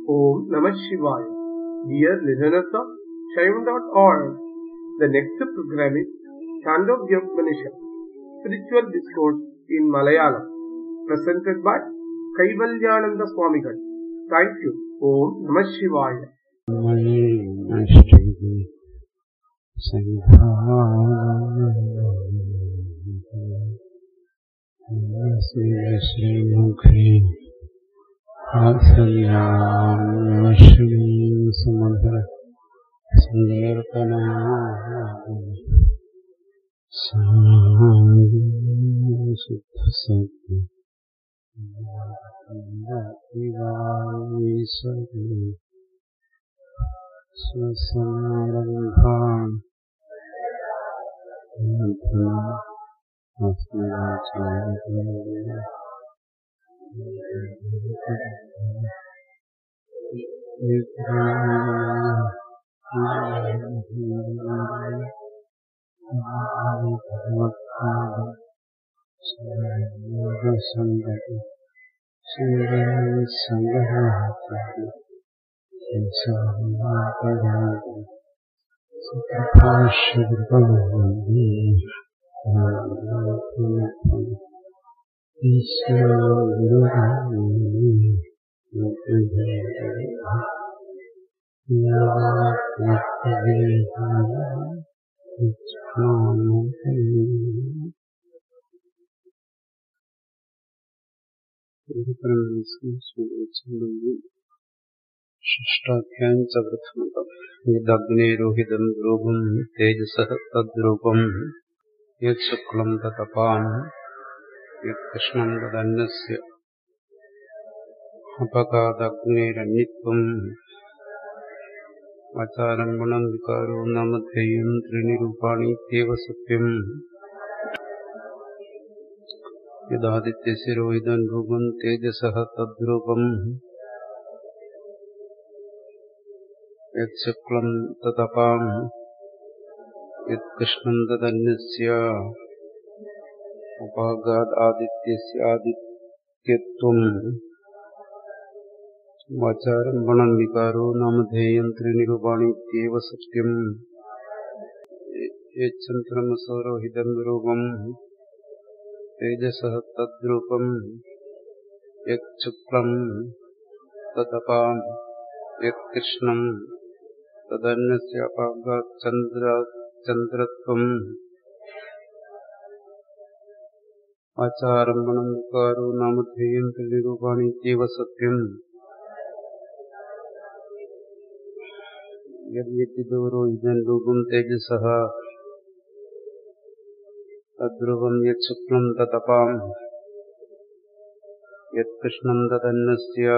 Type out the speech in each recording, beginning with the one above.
Om Namah Shivaya. Dear listeners of Shaivan.org, the next program is Chandogya Upanishad, Spiritual Discourse in Malayalam, presented by Kaivalyananda Swamigal. Thank you. Om Namah Shivaya. മണിനഷ്ടികി ശ്രീമുഖി ആസന്യാശ്രീം സമഗ്ര സങ്കീർത്തന ശുദ്ധസത്യ ഈശ്വരീ സ്വസമാരംഭാം സന്തതി സംഗ്രഹ षष्ठाध्यायम् च प्रथमतम् यदग्नेरोहितम् रूपम् तेजसः तद्रूपम् यत्शुक्लम् ततपाम् यत्कृष्णम् तदन्नस्य अपकादग्नेरन्यत्वम् आचारम्भणम् विकारो नामधेयम् त्रीणि रूपाणि इत्येव सत्यम् यदादित्यस्य रोहितम् रूपम् तेजसः तद्रूपम् यत्शुक्लम् तदपाम् यत्कृष्णम् तदन्यस्य उपागादादित्यस्य आदित्यत्वम् वाचारम्भणम् विकारो नामधेयम् त्रीणि रूपाणि इत्येव सत्यम् यच्छन्त्रमसौरोहितम् रूपम् तेजसः तद्रूपम् यच्छुक्लम् तदपाम् यत्कृष्णम् तदन्यस्य अपागाच्चन्द्र चन्द्रत्वम् आचारम्भणम् विकारो नामधेयम् त्रिनिरूपाणि इत्येव सत्यम् यद्यतिदूरो इदम् रूपम् तेजसः तद्रूपम् यच्छुक्लम् तदपाम् यत्कृष्णम् तदन्नस्य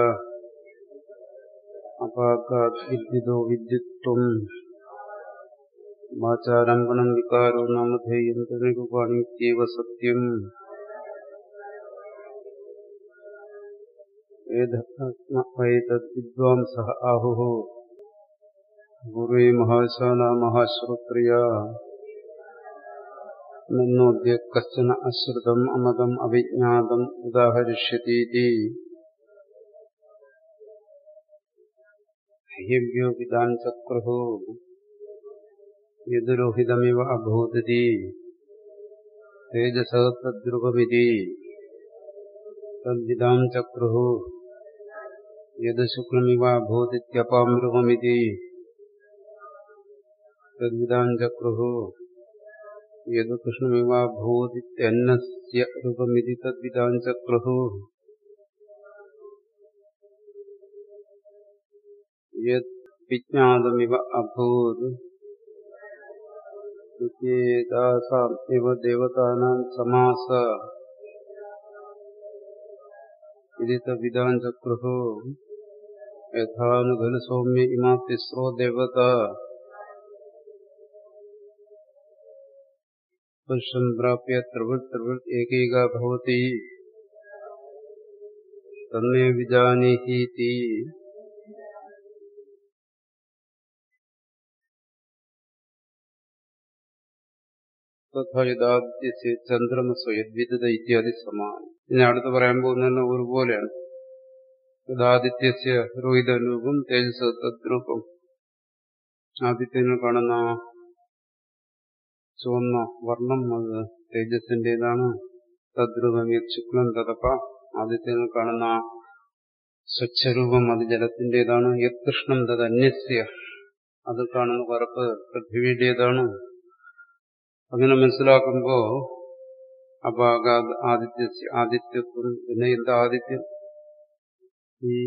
अपाकात् विद्युतो विद्युत्वम् वाचारम्भणम् विकारो नामधेयम् तनिरूपाणि इत्येव सत्यम् एतद्विद्वांसः आहुः पूर्वे महाशाला महाश्रोत्रिया नन्नोद्य कश्चन अश्रुतम् अमदम् अविज्ञातम् उदाहरिष्यतीति हेभ्यो विदान् चक्रुः यदुरोहितमिव अभूदिति तेजसः तद्रुपमिति तद्विदाम् चक्रुः यदशुक्लमिवाभूदित्यपामृगमिति तद्विदाम् चक्रुः यदुकृष्णमिवाभूदित्यन्नस्य रूपमिति तद्विदाम् चक्रुः यत् विज्ञातमिव अभूत् इत्येतासाम् एव देवतानाम् समास इति तद्विदाम् चक्रुः यथा नु खलु सौम्य इमा तिस्रो देवता पुरुषम् प्राप्य त्रिवृत् त्रिवृत् एकैका भवति तन्मे विजानीहीति തഥായഥാദ്യസ്യ ചന്ദ്രമസ്വ യദ്വിദത ഇത്യാദി സമാനം ഇനി അടുത്ത് പറയാൻ പോകുന്ന ഒരുപോലെയാണ് യഥാദിത്യസ്യ രോഹിതരൂപം തേജസ് തദ്രൂപം ആദിത്യനിൽ കാണുന്ന ചുവന്ന വർണ്ണം അത് തേജസ്സിന്റേതാണ് തദ്രൂപം ശുക്ലം തതപ്പ ആദിത്യനിൽ കാണുന്ന സ്വച്ഛരൂപം അത് ജലത്തിന്റേതാണ് യത്കൃഷ്ണം തത് അന്യസ്യ അത് കാണുന്ന കറുപ്പ് പൃഥ്വിയുടേതാണ് അങ്ങനെ മനസ്സിലാക്കുമ്പോ അപാകാത് ആദിത്യ ആദിത്യത്വം പിന്നെ എന്താ ആദിത്യം ഈ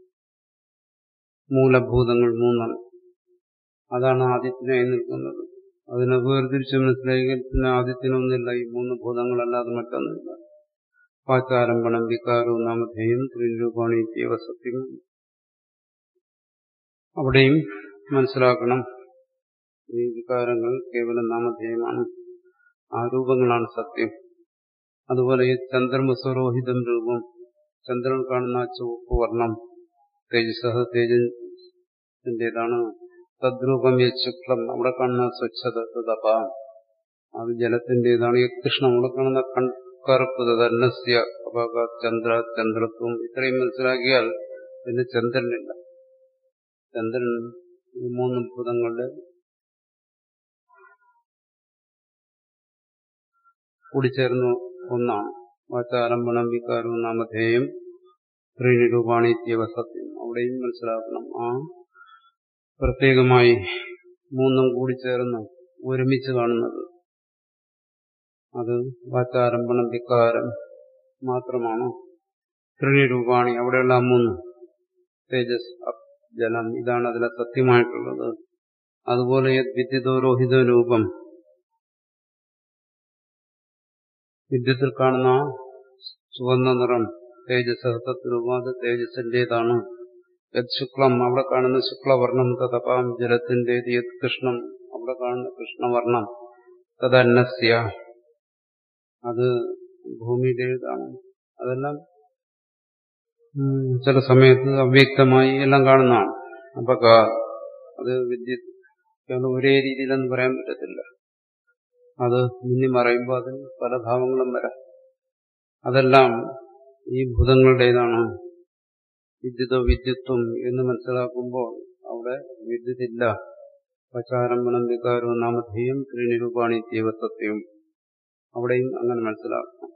മൂലഭൂതങ്ങൾ മൂന്നാണ് അതാണ് ആദിത്യനായി നിൽക്കുന്നത് അതിനെ വേർതിരിച്ച് മനസ്സിലാക്കിയാൽ പിന്നെ ആദിത്യനൊന്നില്ല ഈ മൂന്ന് ഭൂതങ്ങളല്ലാതെ മറ്റൊന്നുമില്ല വാചാരംഭണം വികാരവും നാമധേയം ത്രിരൂപാണി സത്യം അവിടെയും മനസ്സിലാക്കണം ഈ വികാരങ്ങൾ കേവലം നാമധേയമാണ് ആ രൂപങ്ങളാണ് സത്യം അതുപോലെ ഈ ചന്ദ്രമസ്വരോഹിതം രൂപം ചന്ദ്രൻ കാണുന്ന ചുവപ്പ് വർണ്ണം തേജസ് തേജസിന്റേതാണ് തദ്രൂപം ശുക്ലം അവിടെ കാണുന്ന സ്വച്ഛത തപ അത് ജലത്തിന്റേതാണ് കൃഷ്ണം അവിടെ കാണുന്ന കറുപ്പ് തന്നസ്യ അപക ചന്ദ്ര ചന്ദ്രത്വം ഇത്രയും മനസ്സിലാക്കിയാൽ പിന്നെ ചന്ദ്രനില്ല ചന്ദ്രൻ ഈ മൂന്ന് ഭൂതങ്ങളുടെ കൂടിച്ചേർന്ന ഒന്നാണ് വാചാരംഭണം വികാരവും നാമധേയം ത്രീനിരൂപാണിത്യവ സത്യം അവിടെയും മനസ്സിലാക്കണം ആ പ്രത്യേകമായി മൂന്നും കൂടി ചേർന്ന് ഒരുമിച്ച് കാണുന്നത് അത് വാചാരംഭണം വികാരം മാത്രമാണ് ത്രിനിരൂപാണി അവിടെയുള്ള ആ മൂന്ന് തേജസ് ജലം ഇതാണ് അതിലെ സത്യമായിട്ടുള്ളത് അതുപോലെ വിദ്യുതോരോഹിത രൂപം വിദ്യുത്തിൽ കാണുന്ന ചുവന്ന നിറം തേജസ് തത്വരൂപം അത് തേജസ്സിന്റേതാണ് യത് ശുക്ലം അവിടെ കാണുന്ന ശുക്ലവർണം തതപാം ജലത്തിൻ്റെത് യത് കൃഷ്ണം അവിടെ കാണുന്ന കൃഷ്ണവർണം തദന്നസ്യ അത് ഭൂമിയുടേതാണ് അതെല്ലാം ചില സമയത്ത് അവ്യക്തമായി എല്ലാം കാണുന്നതാണ് അപ്പൊ അത് വിദ്യുത് ഒരേ രീതിയിലെന്ന് പറയാൻ പറ്റത്തില്ല അത് മുന്നി മറയുമ്പോൾ അതിന് പല ഭാവങ്ങളും വരാം അതെല്ലാം ഈ ഭൂതങ്ങളുടേതാണ് വിദ്യുതോ വിദ്യുത്വം എന്ന് മനസ്സിലാക്കുമ്പോൾ അവിടെ വിദ്യുതില്ല പചാരംഭണം വികാരവും നാമധേയം ത്രിനിരൂപാണി ദൈവസത്യവും അവിടെയും അങ്ങനെ മനസ്സിലാക്കണം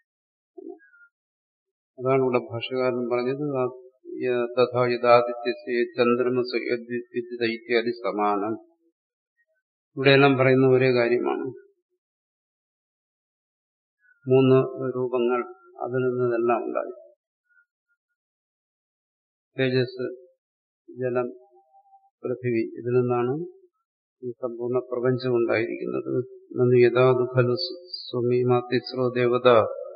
അതാണ് ഇവിടെ ഭാഷകാരൻ പറഞ്ഞത് തഥാ യഥാദിത്യ ചന്ദ്രമസ് വിദ്യുത ഇത്യാദി സമാനം ഇവിടെയെല്ലാം പറയുന്ന ഒരേ കാര്യമാണ് മൂന്ന് രൂപങ്ങൾ അതിൽ നിന്നെല്ലാം ഉണ്ടായി തേജസ് ജലം പൃഥിവി ഇതിൽ നിന്നാണ് ഈ സമ്പൂർണ്ണ പ്രപഞ്ചം ഉണ്ടായിരിക്കുന്നത് നന്ദി യഥാതു ഖലു സ്വമീമാതിസ്രോ ദേവത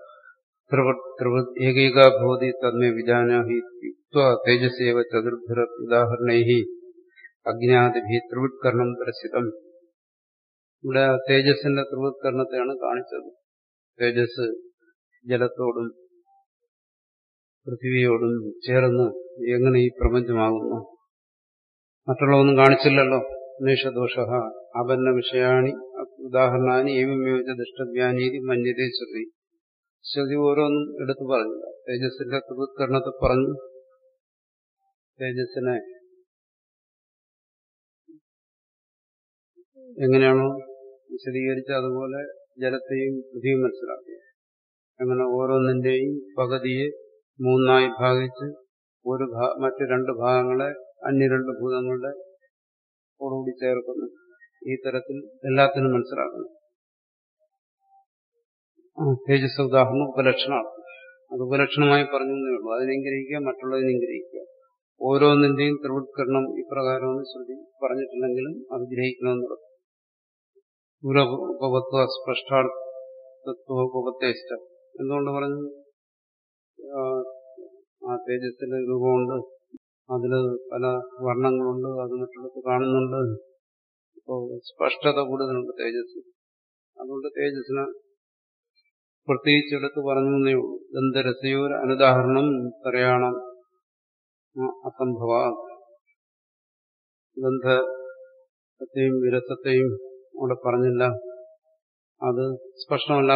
ഏകൈകാഭൂതി തന്മേ വിജാനാഹി തേജസ്സേവ ചതുർഭര ഉദാഹരണൈ അജ്ഞാതിഭി ത്രിവിത്കരണം ദർശിതം ഇവിടെ തേജസ്സിന്റെ ത്രിവിത്കരണത്തെയാണ് കാണിച്ചത് തേജസ് ജലത്തോടും പൃഥ്വിയോടും ചേർന്ന് എങ്ങനെ ഈ പ്രപഞ്ചമാകുന്നു മറ്റുള്ളതൊന്നും കാണിച്ചില്ലല്ലോ നിഷദോഷ അപന്ന വിഷയാണി ഉദാഹരണാനി ഏവമേവച്ച ദുഷ്ടവ്യാനീതി മന്യതേ ശ്രുതി ശ്രുതി ഓരോന്നും എടുത്തു പറഞ്ഞില്ല തേജസ്സിന്റെ ത്രിവത്കരണത്തെ പറഞ്ഞു തേജസ്സിനെ എങ്ങനെയാണോ വിശദീകരിച്ച് അതുപോലെ ജലത്തെയും പൃഥ്വിയും മനസ്സിലാക്കുക അങ്ങനെ ഓരോന്നിന്റെയും പകുതിയെ മൂന്നായി ഭാഗിച്ച് ഒരു മറ്റു രണ്ട് ഭാഗങ്ങളെ അന്യ രണ്ട് ഭൂതങ്ങളുടെ ഓടുകൂടി ചേർക്കുന്നു ഈ തരത്തിൽ എല്ലാത്തിനും മനസ്സിലാക്കുന്നു തേജസ് ഉദാഹരണം ഉപലക്ഷണമാണ് അത് ഉപലക്ഷണമായി പറഞ്ഞു ഉള്ളൂ അതിനെ ഗ്രഹിക്കുക മറ്റുള്ളതിനെ ഗ്രഹിക്കുക ഓരോന്നിന്റെയും ത്രിവത്കരണം ഇപ്രകാരമെന്ന് ശ്രുതി പറഞ്ഞിട്ടില്ലെങ്കിലും അത് ഗ്രഹിക്കണമെന്നുള്ളത് ഉപവത്വ സ്പഷ്ടാർത്ഥത്വോപത്തേഷ്ട എന്തുകൊണ്ട് പറഞ്ഞു ആ തേജസ്സിന്റെ രൂപമുണ്ട് അതില് പല വർണ്ണങ്ങളുണ്ട് അത് മറ്റുള്ളവർക്ക് കാണുന്നുണ്ട് ഇപ്പോ സ്പഷ്ടത കൂടുതലുണ്ട് തേജസ് അതുകൊണ്ട് തേജസ്സിനെ പ്രത്യേകിച്ച് എടുത്ത് പറഞ്ഞു എന്നേ ഉള്ളൂ ഗന്ധരസയോർ അനുദാഹരണം പറയണം അസംഭവ ഗന്ധത്തെയും വിരസത്തെയും അവിടെ പറഞ്ഞില്ല അത്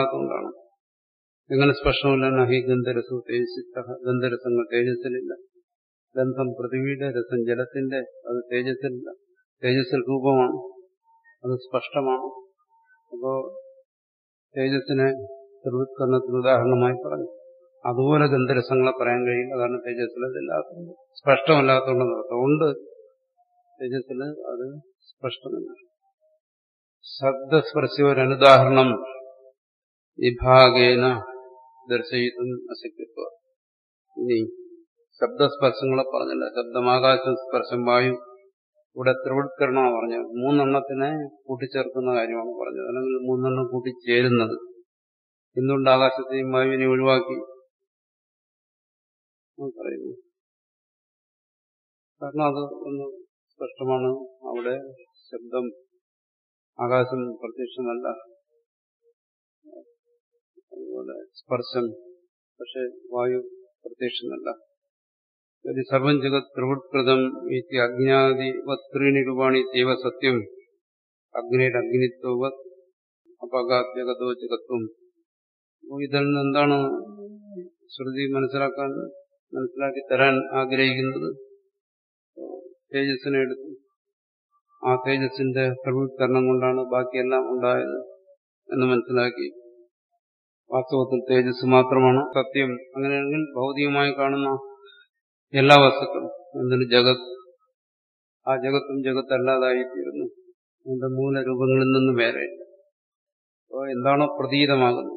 സ്പഷ്ടമല്ലാത്തതുകൊണ്ടാണ് എങ്ങനെ സ്പഷ്ടമല്ല നഹി ഗന്ധരസു തേജസ്സിത്ത ഗന്ധരസങ്ങൾ തേജസ്സിലില്ല ഗന്ധം പൃഥ്വിയുടെ രസം ജലത്തിന്റെ അത് തേജസ്സിൽ തേജസ്സിൽ രൂപമാണ് അത് സ്പഷ്ടമാണ് അപ്പോ തേജസ്സിനെ ത്രിവൃത്കരണത്തിന് ഉദാഹരണമായി പറഞ്ഞു അതുപോലെ ഗന്ധരസങ്ങളെ പറയാൻ കഴിയില്ല കാരണം തേജസ്സിൽ അതില്ലാത്തതുകൊണ്ട് സ്പഷ്ടമല്ലാത്തതുകൊണ്ട് അതുകൊണ്ട് തേജസ്സിൽ അത് സ്പഷ്ടമല്ല ശബ്ദസ്പർശിയൊരനുദാഹരണം വിഭാഗേന ദർശയിത്തും അശക്തിത്വ ഇനി ശബ്ദസ്പർശങ്ങളെ പറഞ്ഞില്ല ശബ്ദം ആകാശം സ്പർശം വായു ഇവിടെ ത്രിവൃത്കരണമാണ് പറഞ്ഞത് മൂന്നെണ്ണത്തിനെ കൂട്ടിച്ചേർക്കുന്ന കാര്യമാണ് പറഞ്ഞത് അല്ലെങ്കിൽ മൂന്നെണ്ണം കൂട്ടിച്ചേരുന്നത് എന്തുകൊണ്ട് ആകാശത്തെയും വായുവിനെ ഒഴിവാക്കി പറയുന്നു കാരണം അത് ഒന്ന് സ്പഷ്ടമാണ് അവിടെ ശബ്ദം ആകാശം പ്രത്യക്ഷമല്ല അതുപോലെ സ്പർശം പക്ഷെ വായു പ്രത്യക്ഷമല്ല സർവം ജഗത് ത്രിവൃത്കൃതം ഇത്തി അജ്ഞാതിവത്രീണി രൂപാണി തീവ സത്യം അഗ്നിയുടെ അഗ്നിത്വവത് അപകാത്യകതോ ജഗത്വം ഇതിൽ നിന്ന് എന്താണ് ശ്രുതി മനസ്സിലാക്കാൻ മനസ്സിലാക്കി തരാൻ ആഗ്രഹിക്കുന്നത് തേജസ്സിനെ എടുത്തു ആ തേജസ്സിന്റെ പ്രവൃത്തരണം കൊണ്ടാണ് ബാക്കിയെല്ലാം ഉണ്ടായത് എന്ന് മനസ്സിലാക്കി വാസ്തവത്തിൽ തേജസ് മാത്രമാണ് സത്യം അങ്ങനെയാണെങ്കിൽ ഭൗതികമായി കാണുന്ന എല്ലാ വസ്തുക്കളും എന്തിന് ജഗത് ആ ജഗത്തും ജഗത്തല്ലാതായിത്തീരുന്നു അതിന്റെ മൂലരൂപങ്ങളിൽ നിന്ന് വേറെ അപ്പോൾ എന്താണോ പ്രതീതമാകുന്നത്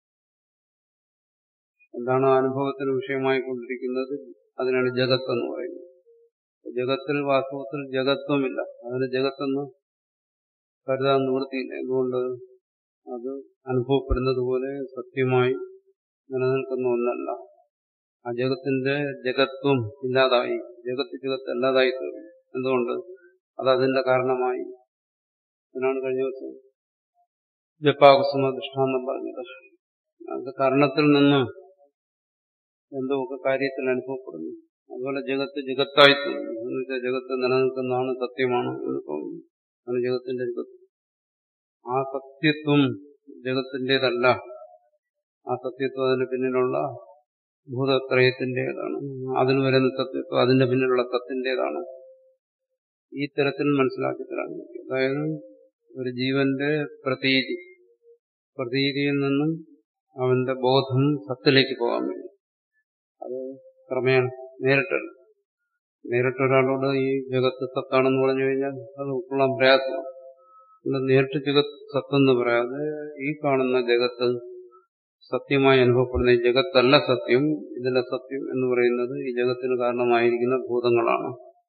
എന്താണോ അനുഭവത്തിന് വിഷയമായി കൊണ്ടിരിക്കുന്നത് അതിനാണ് ജഗത്ത് എന്ന് പറയുന്നത് ജഗത്തിൽ വാസ്തവത്തിൽ ജഗത്വമില്ല അതിന് ജഗത്തെന്ന് കരുതാൻ നിവൃത്തിയില്ല എന്തുകൊണ്ട് അത് അനുഭവപ്പെടുന്നത് പോലെ സത്യമായി നിലനിൽക്കുന്ന ഒന്നല്ല ആ ജഗത്തിന്റെ ജഗത്വം ഇല്ലാതായി ജഗത്ത് ജഗത്ത് അല്ലാതായി തീർന്നു എന്തുകൊണ്ട് അത് അതിന്റെ കാരണമായി അതിനാണ് കഴിഞ്ഞ ദിവസം ജപ്പാകുസുമ ദൃഷ്ടാന്തം പറഞ്ഞത് അത് കാരണത്തിൽ നിന്ന് എന്തോ ഒക്കെ കാര്യത്തിൽ അനുഭവപ്പെടുന്നു അതുപോലെ ജഗത്ത് ജഗത്തായി തീർന്നു എന്നുവെച്ചാൽ ജഗത്ത് നിലനിൽക്കുന്നതാണ് സത്യമാണ് എന്ന് തോന്നുന്നു ആണ് ജഗത്തിന്റെ ജഗത്ത് ആ സത്യത്വം ജഗത്തിൻ്റെതല്ല ആ സത്യത്വം അതിന് പിന്നിലുള്ള ഭൂതത്രയത്തിൻ്റെതാണ് അതിന് വരുന്ന സത്യത്വം അതിന്റെ പിന്നിലുള്ള സത്തിൻ്റെതാണ് ഈ തരത്തിൽ മനസ്സിലാക്കി തരാൻ പറ്റും അതായത് ഒരു ജീവന്റെ പ്രതീതി പ്രതീതിയിൽ നിന്നും അവന്റെ ബോധം സത്തിലേക്ക് പോകാൻ വേണ്ടി അത് ക്രമേണ നേരിട്ടല്ല നേരിട്ടൊരാളോട് ഈ ജഗത്ത് സത്താണെന്ന് പറഞ്ഞു കഴിഞ്ഞാൽ അത് ഉൾക്കൊള്ളാൻ പ്രയാസമാണ് നേരിട്ട് ജഗത്ത് സത്തെന്ന് പറയാതെ ഈ കാണുന്ന ജഗത്ത് സത്യമായി അനുഭവപ്പെടുന്ന ഈ ജഗത്തല്ല സത്യം ഇതിലെ സത്യം എന്ന് പറയുന്നത് ഈ ജഗത്തിന് കാരണമായിരിക്കുന്ന ഭൂതങ്ങളാണ്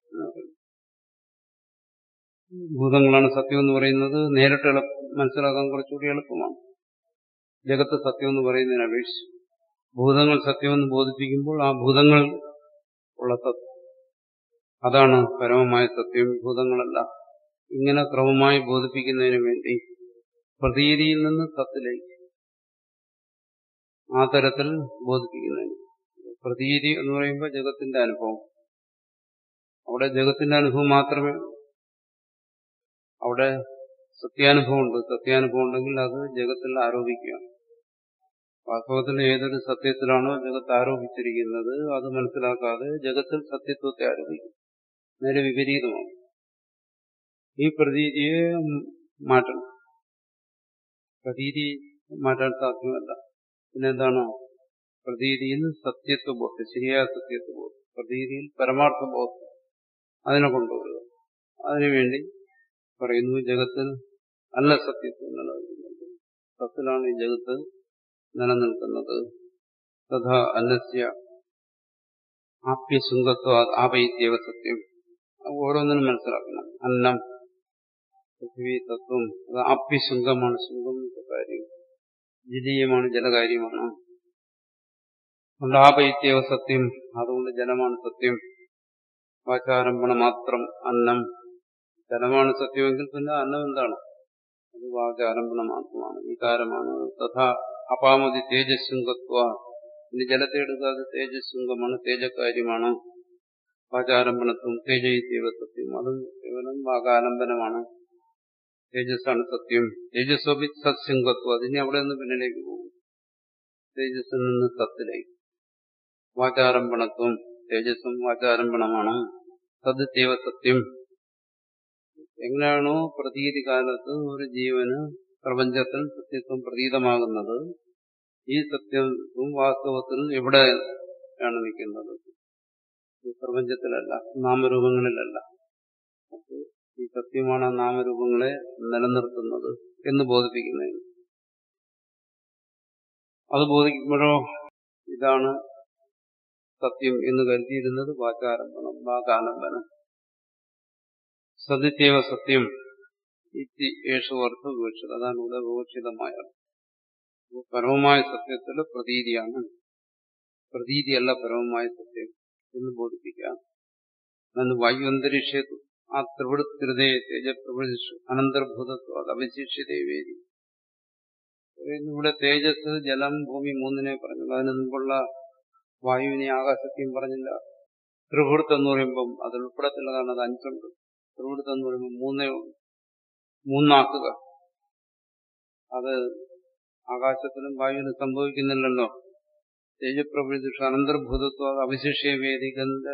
ഭൂതങ്ങളാണ് സത്യം എന്ന് പറയുന്നത് നേരിട്ട് മനസ്സിലാക്കാൻ കുറച്ചുകൂടി എളുപ്പമാണ് ജഗത്ത് സത്യം എന്ന് പറയുന്നതിനെ അപേക്ഷിച്ച് ഭൂതങ്ങൾ സത്യമെന്ന് ബോധിപ്പിക്കുമ്പോൾ ആ ഭൂതങ്ങൾ ഉള്ള സത്യം അതാണ് പരമമായ സത്യം ഭൂതങ്ങളല്ല ഇങ്ങനെ ക്രമമായി ബോധിപ്പിക്കുന്നതിന് വേണ്ടി പ്രതീതിയിൽ നിന്ന് സത്തിലേക്ക് ആ തരത്തിൽ ബോധിപ്പിക്കുന്നതിന് പ്രതീതി എന്ന് പറയുമ്പോൾ ജഗത്തിന്റെ അനുഭവം അവിടെ ജഗത്തിന്റെ അനുഭവം മാത്രമേ അവിടെ സത്യാനുഭവം ഉണ്ട് സത്യാനുഭവം ഉണ്ടെങ്കിൽ അത് ജഗത്തിൽ ആരോപിക്കുകയാണ് വാസ്തവത്തിൽ ഏതൊരു സത്യത്തിലാണോ ജഗത്ത് ആരോപിച്ചിരിക്കുന്നത് അത് മനസ്സിലാക്കാതെ ജഗത്തിൽ സത്യത്വത്തെ ആരോപിക്കും നേരെ വിപരീതമാണ് ഈ പ്രതീതിയെ മാറ്റണം പ്രതീതി മാറ്റാൻ സാധ്യമല്ല പിന്നെന്താണ് പ്രതീതിയിൽ സത്യത്വബോധം ശരിയായ സത്യത്വബോധം പ്രതീതിയിൽ പരമാർത്ഥബോധം അതിനെ കൊണ്ടുവരിക അതിനുവേണ്ടി പറയുന്നു ജഗത്തിൽ അല്ല സത്യത്വം നിലനിൽക്കുന്നത് സത്തിലാണ് ഈ ജഗത്ത് നിലനിൽക്കുന്നത് തഥാ അന്നസ്യ ആപ്യശുങ്കത്വ ആപൈത്യവ സത്യം ഓരോന്നിനും മനസ്സിലാക്കണം അന്നം പൃഥ്വി തത്വം അത് ആപ്യശുങ്കമാണ് ശുങ്കം കാര്യം ജലീയമാണ് ജലകാര്യമാണ് അതുകൊണ്ട് ആപൈത്യവ സത്യം അതുകൊണ്ട് ജലമാണ് സത്യം വാചാരംഭണ മാത്രം അന്നം ജലമാണ് സത്യമെങ്കിൽ പിന്നെ അന്നം എന്താണ് അത് വാചാരംഭണ മാത്രമാണ് വികാരമാണ് തഥാ അപാമതി തേജസ്സുങ്കത്വ ഇനി ജലത്തെ എടുക്കാതെ തേജസ്സുങ്കമാണ് തേജക്കാര്യമാണ് വാചാരംഭണത്വം തേജയിത്യവ സത്യം അതും കേവലം വാകാലംബനമാണ് തേജസ്സാണ് സത്യം തേജസ്വപി സത്സംഗത്വം അതിനെ അവിടെ നിന്ന് പിന്നിലേക്ക് പോകും തേജസ്സിൽ നിന്ന് സത്തിലേക്ക് വാചാരംഭണത്വം തേജസ്സും വാചാരംഭണമാണ് തത് സത്യം എങ്ങനെയാണോ പ്രതീതി കാലത്ത് ഒരു ജീവന് പ്രപഞ്ചത്തിൽ സത്യത്വം പ്രതീതമാകുന്നത് ഈ സത്യത്വം വാസ്തവത്തിൽ എവിടെയാണ് നിൽക്കുന്നത് ഈ പ്രപഞ്ചത്തിലല്ല നാമരൂപങ്ങളിലല്ല അപ്പോൾ ഈ സത്യമാണ് ആ നാമരൂപങ്ങളെ നിലനിർത്തുന്നത് എന്ന് ബോധിപ്പിക്കുന്നതിന് അത് ബോധിക്കുമ്പോഴോ ഇതാണ് സത്യം എന്ന് കരുതിയിരുന്നത് വാചാരംഭണം വാകാലംബനം സതിത്യേവ സത്യം ഇത്തി യേശു അർത്ഥ വിവക്ഷിത് അതാണ് ഇവിടെ വിവക്ഷിതമായ പരമമായ സത്യത്തില് പ്രതീതിയാണ് പ്രതീതിയല്ല പരമമായ സത്യം എന്ന് ബോധിപ്പിക്കാം അന്ന് വായു അന്തരീക്ഷത്തു ആ ത്രിവൃത്തിരുതയെ തേജപ്രവൃത്തി അനന്തർഭൂതത്വം അത് അവശിഷ്യതേ വേദി ഇവിടെ തേജസ് ജലം ഭൂമി മൂന്നിനെ പറഞ്ഞു അതിന് മുമ്പുള്ള വായുവിനെ ആകാശത്തെയും പറഞ്ഞില്ല ത്രിവൃത്ത് എന്ന് പറയുമ്പം അത് ഉൾപ്പെടത്തുള്ളതാണ് അത് അഞ്ചുണ്ട് ത്രിവൃത്ത് എന്ന് പറയുമ്പോൾ മൂന്നേ മൂന്നാക്കുക അത് ആകാശത്തിലും വായുവിനും സംഭവിക്കുന്നില്ലല്ലോ തേജപ്രവൃത്തി അനന്തർഭൂതത്വം അത് അവശിഷ്യ വേദി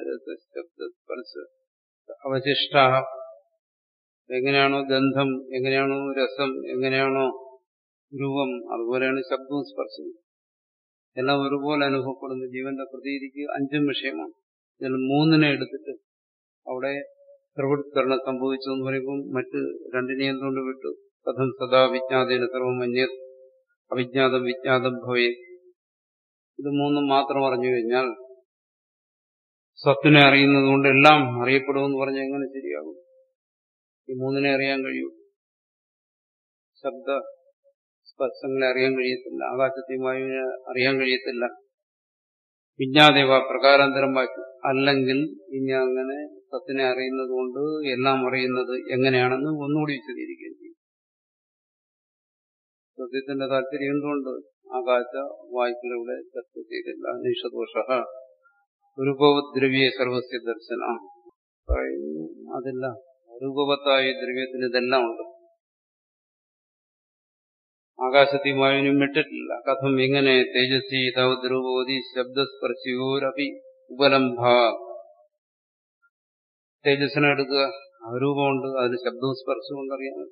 അവശിഷ്ട എങ്ങനെയാണോ ഗന്ധം എങ്ങനെയാണോ രസം എങ്ങനെയാണോ രൂപം അതുപോലെയാണ് ശബ്ദവും സ്പർശവും എല്ലാം ഒരുപോലെ അനുഭവപ്പെടുന്ന ജീവന്റെ പ്രതീതിക്ക് അഞ്ചും വിഷയമാണ് ഇതിൽ മൂന്നിനെ എടുത്തിട്ട് അവിടെ പ്രവൃത്തികരണം സംഭവിച്ചു എന്ന് പറയുമ്പോൾ മറ്റ് രണ്ടിനെ എന്തുകൊണ്ട് വിട്ടു കഥം സദാ വിജ്ഞാതേന സർവം അന്യ അവിജ്ഞാതം വിജ്ഞാതം ഭവേ ഇത് മൂന്നും മാത്രം അറിഞ്ഞു കഴിഞ്ഞാൽ സത്തിനെ അറിയുന്നത് കൊണ്ട് എല്ലാം അറിയപ്പെടുമെന്ന് പറഞ്ഞാൽ എങ്ങനെ ശരിയാകും ഈ മൂന്നിനെ അറിയാൻ കഴിയൂ ശബ്ദ സ്പർശങ്ങളെ അറിയാൻ കഴിയത്തില്ല ആകാശത്തെയും വായുവിനെ അറിയാൻ കഴിയത്തില്ല വിജ്ഞാദേവ പ്രകാരാന്തരം വായിച്ചു അല്ലെങ്കിൽ ഇനി അങ്ങനെ സത്തിനെ അറിയുന്നത് കൊണ്ട് എല്ലാം അറിയുന്നത് എങ്ങനെയാണെന്ന് ഒന്നുകൂടി വിശദീകരിക്കുകയും ചെയ്യും സത്യത്തിന്റെ താല്പര്യം എന്തുകൊണ്ട് ആകാശ വായ്ക്കളിവിടെ ചർച്ച ചെയ്തില്ല നിഷദോഷ രൂപവദ്രവ്യ സർവസ്യ ദർശന പറയുന്നു അതില്ല രൂപവത്തായ ദ്രവ്യത്തിന് ഇതെല്ലാം ഉണ്ട് ആകാശത്തെയും വായുവിനും വിട്ടിട്ടില്ല കഥം എങ്ങനെ തേജസ്വി തവദ്രൂപവതി ശബ്ദസ്പർശിയോരപി ഉപലംഭ തേജസ്സിനെ എടുക്കുക രൂപമുണ്ട് അതിന് ശബ്ദവും സ്പർശവും ഉണ്ടറിയാമല്ലോ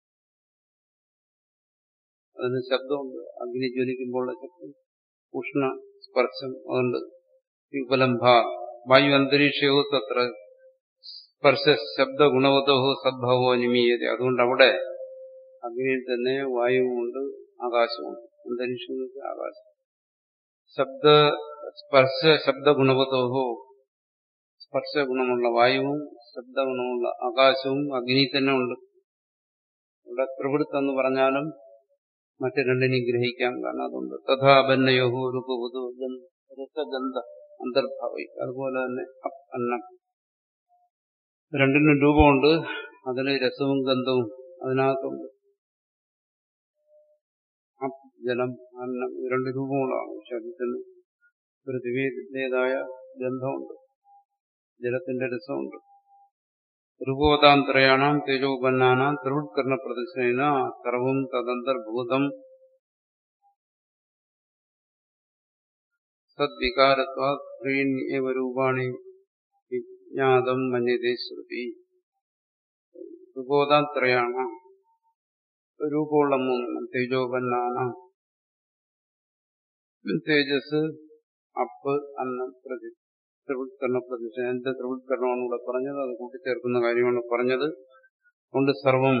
അതിന് ശബ്ദമുണ്ട് അഗ്നി ജ്വലിക്കുമ്പോഴുള്ള ശബ്ദം ഉഷ്ണ സ്പർശം അതുണ്ട് ഉപലംഭ വായു അന്തരീക്ഷയോ തത്ര സ്പർശ ശബ്ദ ഗുണവതോ സദ്ഭാവോ നിമീയത അതുകൊണ്ട് അവിടെ അഗ്നിയിൽ തന്നെ വായുവുമുണ്ട് ആകാശമുണ്ട് അന്തരീക്ഷം ആകാശം ശബ്ദ സ്പർശ ശബ്ദ ഗുണവതോഹോ സ്പർശ ഗുണമുള്ള വായുവും ശബ്ദ ഗുണമുള്ള ആകാശവും അഗ്നി തന്നെ ഉണ്ട് ഇവിടെ പ്രവൃത്തെന്ന് പറഞ്ഞാലും മറ്റു രണ്ടിനെയും ഗ്രഹിക്കാം കാരണം അതുണ്ട് തഥാപന്നയോഹോ രൂപവതു രസഗന്ധ അന്തർഭാവി അതുപോലെ തന്നെ അന്നം രണ്ടിനും രൂപമുണ്ട് അതിൽ രസവും ഗന്ധവും അതിനകത്തുണ്ട് ജലം അന്നം രണ്ട് രൂപങ്ങളാണ് ശരീരത്തിന് പൃഥ്വിയുടേതായ ഗന്ധമുണ്ട് ജലത്തിന്റെ രസമുണ്ട് രൂപോതാന്തരയാണാം തേജോപന്നാനാം ത്രിവൃത്കരണ പ്രദർശന സർവം തദന്തർഭൂതം സദ്വികാരത്വ രൂപാണി വിജ്ഞാതം മന്യതേ ശ്രുതി രൂപോതാന്ത്രയാണ് രൂപമുള്ള മൂന്നെണ്ണം തേജോപന്നാന തേജസ് അപ്പ് അന്നം പ്രതി ത്രിവൃത്കരണ പ്രതിഷ്ഠ എന്റെ ത്രിവൃത്കരണമാണ് ഇവിടെ പറഞ്ഞത് അത് കൂട്ടിച്ചേർക്കുന്ന കാര്യമാണ് പറഞ്ഞത് കൊണ്ട് സർവം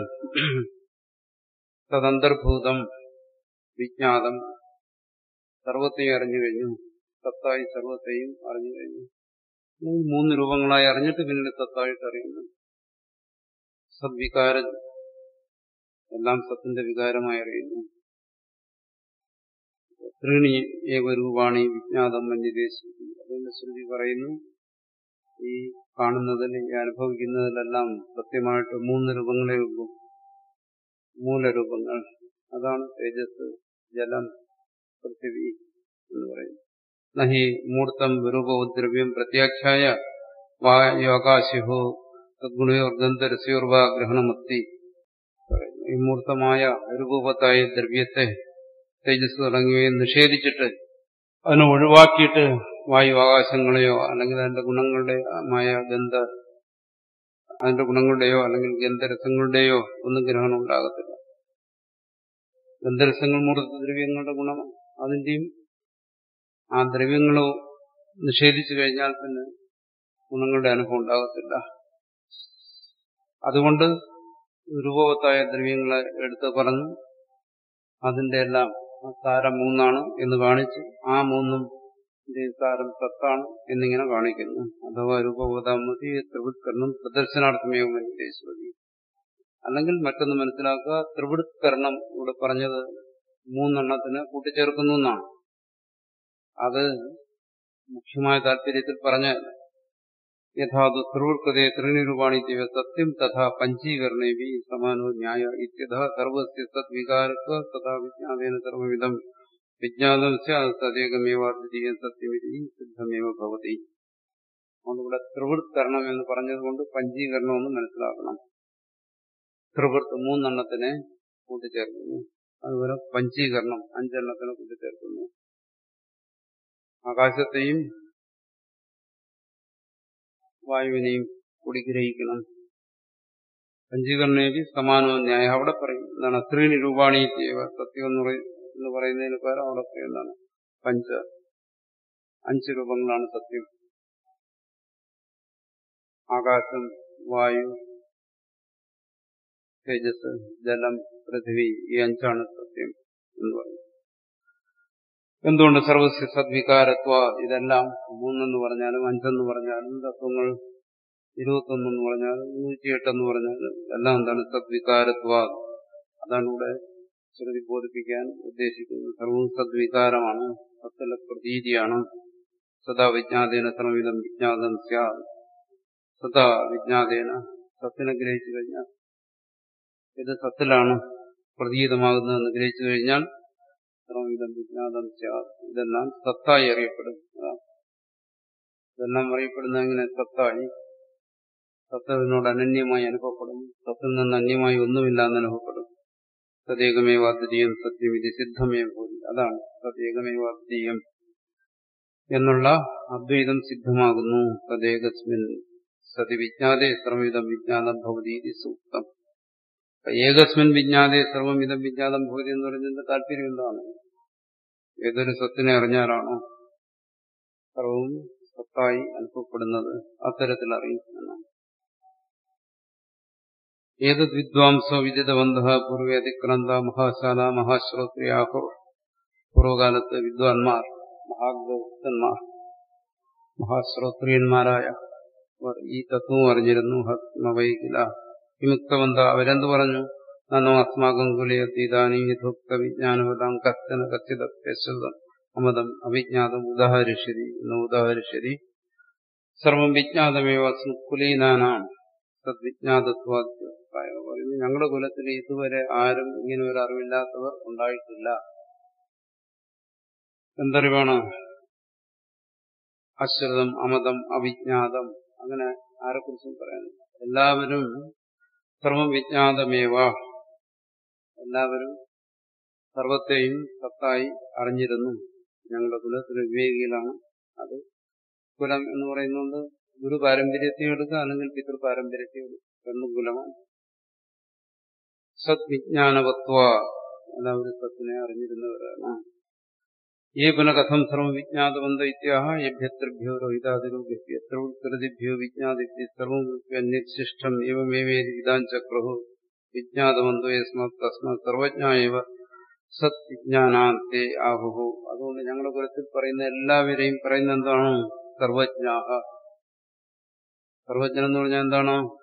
തദന്തർഭൂതം വിജ്ഞാതം സർവത്തെയും അറിഞ്ഞു കഴിഞ്ഞു സത്തായി സർവത്തെയും അറിഞ്ഞു കഴിഞ്ഞു മൂന്ന് രൂപങ്ങളായി അറിഞ്ഞിട്ട് പിന്നീട് സത്തായിട്ട് അറിയുന്നു സദ്വികാരം എല്ലാം സത്തിന്റെ വികാരമായി അറിയുന്നു ത്രീണി ഏകരൂപാണി വിജ്ഞാതം മന്യദേശി അതുകൊണ്ട് ശ്രുതി പറയുന്നു ഈ കാണുന്നതിൽ ഈ അനുഭവിക്കുന്നതിലെല്ലാം സത്യമായിട്ട് മൂന്ന് രൂപങ്ങളേ ഉള്ളൂ മൂലരൂപങ്ങൾ അതാണ് തേജസ് ജലം പൃഥിവി എന്ന് പറയുന്നത് നഹി മൂർത്തം രൂപോദ്രവ്യം പ്രത്യാഖ്യായ വായുകാശിഹോ തദ്ഗുണയോർഗന്ധരസ്യോർവ ഗ്രഹണമത്തി ഈ മൂർത്തമായ രൂപവത്തായ ദ്രവ്യത്തെ തേജസ് തുടങ്ങിയവയെ നിഷേധിച്ചിട്ട് അതിനെ ഒഴിവാക്കിയിട്ട് വായു ആകാശങ്ങളെയോ അല്ലെങ്കിൽ അതിന്റെ ഗുണങ്ങളുടെ മായ ഗന്ധ അതിന്റെ ഗുണങ്ങളുടെയോ അല്ലെങ്കിൽ ഗന്ധരസങ്ങളുടെയോ ഒന്നും ഗ്രഹണം ഉണ്ടാകത്തില്ല ഗന്ധരസങ്ങൾ മൂർത്ത ദ്രവ്യങ്ങളുടെ ഗുണം അതിന്റെയും ആ ദ്രവ്യങ്ങളോ നിഷേധിച്ചു കഴിഞ്ഞാൽ പിന്നെ ഗുണങ്ങളുടെ അനുഭവം ഉണ്ടാകത്തില്ല അതുകൊണ്ട് രൂപവത്തായ ദ്രവ്യങ്ങളെ എടുത്ത് പറഞ്ഞു അതിന്റെ എല്ലാം സാരം മൂന്നാണ് എന്ന് കാണിച്ച് ആ മൂന്നും സാരം സത്താണ് എന്നിങ്ങനെ കാണിക്കുന്നു അഥവാ രൂപബോധാമതി ത്രിവൃത്കരണം പ്രദർശനാർത്ഥമേവും മനസ്സിലേശ്വരി അല്ലെങ്കിൽ മറ്റൊന്ന് മനസ്സിലാക്കുക ത്രിവൃത്കരണം ഇവിടെ പറഞ്ഞത് മൂന്നെണ്ണത്തിന് കൂട്ടിച്ചേർക്കുന്നു എന്നാണ് അത് മുഖ്യമായ താല്പര്യത്തിൽ പറഞ്ഞ യഥാതു ത്രിവൃക്കതയെ ത്രിനിരൂപാണി ദിവ സത്യം തഥാ പഞ്ചീകരണേവി സമാനോ ന്യായ ഇത്യഥ സർവസ്യ സദ്വികാരത്വ തഥാ വിജ്ഞാതേന സർവവിധം വിജ്ഞാതം സതേകമേവാദ്വിതീയ സത്യമിതി സിദ്ധമേവ ഭവതി അതുകൊണ്ട് ത്രിവൃത്കരണം എന്ന് പറഞ്ഞതുകൊണ്ട് പഞ്ചീകരണം എന്ന് മനസ്സിലാക്കണം ത്രിവൃത്ത് മൂന്നെണ്ണത്തിനെ കൂട്ടിച്ചേർക്കുന്നു അതുപോലെ പഞ്ചീകരണം അഞ്ചെണ്ണത്തിനെ കൂട്ടിച്ചേർക്കുന്നു ആകാശത്തെയും വായുവിനെയും കൂടി ഗ്രഹിക്കണം പഞ്ചീകരണേക്ക് സമാനോ ന്യായം അവിടെ പറയും എന്താണ് സ്ത്രീനി രൂപാണി സത്യം എന്ന് പറയും എന്ന് പറയുന്നതിന് പകരം അവിടെ പറയും എന്താണ് പഞ്ച അഞ്ച് രൂപങ്ങളാണ് സത്യം ആകാശം വായു തേജസ് ജലം പൃഥ്വി ഈ അഞ്ചാണ് സത്യം എന്ന് പറയും എന്തുകൊണ്ട് സർവസ്യ സദ്വികാരത്വ ഇതെല്ലാം മൂന്നെന്ന് പറഞ്ഞാലും അഞ്ചെന്ന് പറഞ്ഞാലും തത്വങ്ങൾ ഇരുപത്തൊന്നെന്ന് പറഞ്ഞാലും നൂറ്റിയെട്ടെന്ന് പറഞ്ഞാലും എല്ലാം എന്താണ് സദ്വികാരത്വ അതാണ് ഇവിടെ ശ്രുതി ബോധിപ്പിക്കാൻ ഉദ്ദേശിക്കുന്നത് സർവവും സദ്വികാരമാണ് സത്തിലെ പ്രതീതിയാണ് സദാ വിജ്ഞാതേന സർവവിധം വിജ്ഞാതം സ്യാ സദാ വിജ്ഞാതേന സത്തിനെ ഗ്രഹിച്ചു കഴിഞ്ഞാൽ ഇത് സത്തിലാണ് പ്രതീതമാകുന്നതെന്ന് ഗ്രഹിച്ചു കഴിഞ്ഞാൽ സർവവിധം വിജ്ഞാതം സ്യാ ഇതെല്ലാം സത്തായി അറിയപ്പെടും ഇതെല്ലാം അറിയപ്പെടുന്ന എങ്ങനെ സത്തായി സത്തതിനോട് അനന്യമായി അനുഭവപ്പെടും സത്തിൽ നിന്ന് അന്യമായി ഒന്നുമില്ല എന്ന് അനുഭവപ്പെടും സതേകമേവാദ്വിതീയം സത്യം ഇത് സിദ്ധമേ പോലും അതാണ് സതേകമേവാദ്വിതീയം എന്നുള്ള അദ്വൈതം സിദ്ധമാകുന്നു തദേകസ്മിൻ സതി വിജ്ഞാതേ സർവവിധം വിജ്ഞാതം ഭവതി ഇത് സൂക്തം ഏകസ്മിൻ വിജ്ഞാതേ സർവമിതം വിജ്ഞാതം ഭവതി എന്ന് പറയുന്നതിന്റെ താല്പര്യം എന്താണ് ഏതൊരു സത്തിനെ അറിഞ്ഞാലാണോ സർവവും സത്തായി അനുഭവപ്പെടുന്നത് അത്തരത്തിൽ അറിയും എന്നാണ് ഏതത് വിദ്വാംസോ വിദിതവന്ത പൂർവേ അതിക്രാന്ത മഹാശാല മഹാശ്രോത്രിയാഹോ പൂർവകാലത്ത് വിദ്വാൻമാർ മഹാഗ്രഹസ്ഥന്മാർ മഹാശ്രോത്രിയന്മാരായ ഈ തത്വം അറിഞ്ഞിരുന്നു ഹത്മവൈകില വിമുക്തവന്ത അവരെന്ത് പറഞ്ഞു നന്നോ അസ്മാകം കുലയതീതാനി യഥോക്ത വിജ്ഞാനവതാം കത്തന കത്തിതം അമതം അവിജ്ഞാതം ഉദാഹരിഷ്യതി എന്ന് ഉദാഹരിഷ്യതി സർവം വിജ്ഞാതമേവ കുലീനാനാം സദ്വിജ്ഞാതത്വാദ്യ പറയുന്നു ഞങ്ങളുടെ കുലത്തിൽ ഇതുവരെ ആരും ഇങ്ങനെ ഒരു അറിവില്ലാത്തവർ ഉണ്ടായിട്ടില്ല എന്തറിവാണ് അശ്രിതം അമതം അവിജ്ഞാതം അങ്ങനെ ആരെക്കുറിച്ചും പറയുന്നു എല്ലാവരും സർവം വിജ്ഞാതമേവ എല്ലാവരും സർവത്തെയും സത്തായി അറിഞ്ഞിരുന്നു ഞങ്ങളുടെ കുലത്തിൽ വിവേകികളാണ് അത് കുലം എന്ന് പറയുന്നത് ഗുരു പാരമ്പര്യത്തെ എടുക്കുക അല്ലെങ്കിൽ പിതൃ പാരമ്പര്യത്തെ എടുക്കുക എന്നും കുലമാണ് സദ്വിജ്ഞാനവത്വ എല്ലാവരും സത്തിനെ അറിഞ്ഞിരുന്നവരാണ് ഏ പുനഃകഥം സർവവിജ്ഞാതവന്ത ഇത്യാഹ യഭ്യത്രഭ്യോ രോഹിതാതിരൂഭ്യ ത്രൗത്കൃതിഭ്യോ വിജ്ഞാതിഭ്യ സർവം അന്യശിഷ്ടം ഏവമേവേദി വിധാഞ്ചക്രഹു വിജ്ഞാതവന്തോ യസ്മത് തസ്മത് സർവജ്ഞായവ സത്വിജ്ഞാനാന്തേ ആഹുഹു അതുകൊണ്ട് ഞങ്ങളുടെ കുലത്തിൽ പറയുന്ന എല്ലാവരെയും പറയുന്ന എന്താണ് സർവജ്ഞാഹ സർവജ്ഞൻ എന്ന് പറഞ്ഞാൽ എന്താണ്